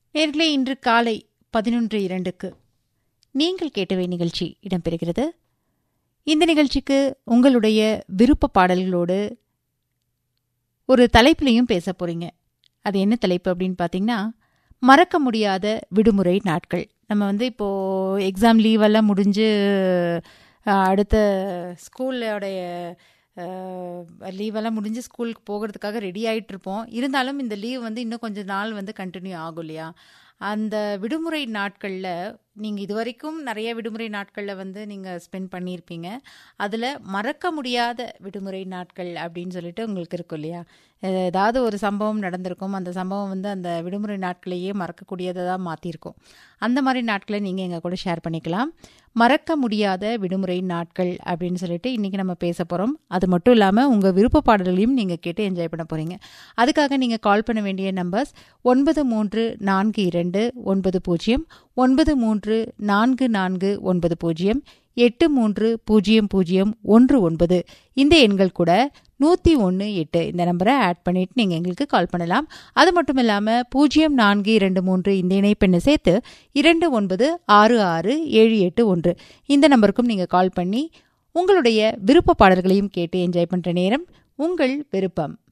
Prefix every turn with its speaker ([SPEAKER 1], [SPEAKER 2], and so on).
[SPEAKER 1] நேர்களே இன்று காலை பதினொன்று இரண்டுக்கு நீங்கள் கேட்டவை நிகழ்ச்சி இடம்பெறுகிறது இந்த நிகழ்ச்சிக்கு உங்களுடைய விருப்ப பாடல்களோடு ஒரு தலைப்பிலையும் பேச போறீங்க அது என்ன தலைப்பு அப்படின்னு பார்த்தீங்கன்னா மறக்க முடியாத விடுமுறை நாட்கள் நம்ம வந்து இப்போது எக்ஸாம் லீவெல்லாம் முடிஞ்சு அஹ், அடுத்த ஸ்கூலோடைய லீவெல்லாம் முடிஞ்சு ஸ்கூலுக்கு போகிறதுக்காக ரெடி ஆயிட்டு இருப்போம் இருந்தாலும் இந்த லீவ் வந்து இன்னும் கொஞ்சம் நாள் வந்து கண்டினியூ ஆகும் இல்லையா அந்த விடுமுறை நாட்களில் நீங்கள் இதுவரைக்கும் நிறைய விடுமுறை நாட்களில் வந்து நீங்கள் ஸ்பெண்ட் பண்ணியிருப்பீங்க அதில் மறக்க முடியாத விடுமுறை நாட்கள் அப்படின்னு சொல்லிட்டு உங்களுக்கு இருக்கும் இல்லையா அஹ் ஏதாவது ஒரு சம்பவம் நடந்திருக்கும் அந்த சம்பவம் வந்து அந்த விடுமுறை நாட்களையே மறக்கக்கூடியதாக மாற்றிருக்கும் அந்த மாதிரி நாட்களை நீங்கள் எங்கள் கூட ஷேர் பண்ணிக்கலாம் மறக்க முடியாத விடுமுறை நாட்கள் அப்படின்னு சொல்லிட்டு இன்றைக்கி நம்ம பேச போகிறோம் அது மட்டும் இல்லாமல் உங்கள் விருப்ப பாடல்களையும் நீங்கள் கேட்டு என்ஜாய் பண்ண போகிறீங்க அதுக்காக நீங்கள் கால் பண்ண வேண்டிய நம்பர்ஸ் ஒன்பது மூன்று நான்கு இரண்டு ஒன்பது பூஜ்ஜியம் ஒன்பது மூன்று நான்கு நான்கு ஒன்பது பூஜ்ஜியம் எட்டு மூன்று பூஜ்ஜியம் பூஜ்ஜியம் ஒன்று ஒன்பது இந்த எண்கள் கூட நூற்றி ஒன்று எட்டு இந்த நம்பரை ஆட் பண்ணிட்டு நீங்கள் எங்களுக்கு கால் பண்ணலாம் அது மட்டும் இல்லாமல் பூஜ்ஜியம் நான்கு இரண்டு மூன்று இந்த இணைப்பெண்ணை சேர்த்து இரண்டு ஒன்பது ஆறு ஆறு ஏழு எட்டு ஒன்று இந்த நம்பருக்கும் நீங்கள் கால் பண்ணி உங்களுடைய விருப்ப பாடல்களையும் கேட்டு என்ஜாய் பண்ணுற நேரம் உங்கள் விருப்பம்